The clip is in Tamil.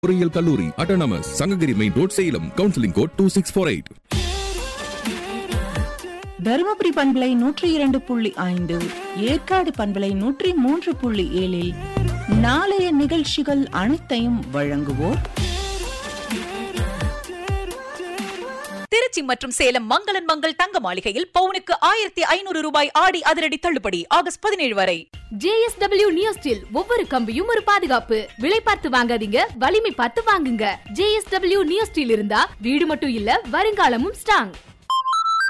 பொறியியல் கல்லூரி autonomous Sankagiri main road Salem counselling code two six four eight Dharmapuri பண்பலை நூற்றி இரண்டு புள்ளி ஐந்து ஏற்காடு பண்பலை நூற்றி மூன்று புள்ளி ஏழில் நாளைய நிகழ்ச்சிகள் அனைத்தையும் வழங்குவோர் திருச்சி மற்றும் சேலம் மங்களன் மங்கள் தங்க மாளிகையில் பவுனுக்கு ஆயிரத்தி ஐநூறு ரூபாய் ஆடி அதிரடி தள்ளுபடி ஆகஸ்ட் பதினேழு வரை ஜேஎஸ்டபிள்யூ நியோ ஸ்டீல் ஒவ்வொரு கம்பியும் ஒரு பாதுகாப்பு விலை பார்த்து வாங்காதீங்க வலிமை பார்த்து வாங்குங்க ஜேஎஸ்டபிள்யூ நியோ ஸ்டீல் இருந்தா வீடு மட்டும் இல்ல வருங்காலமும் ஸ்ட்ராங்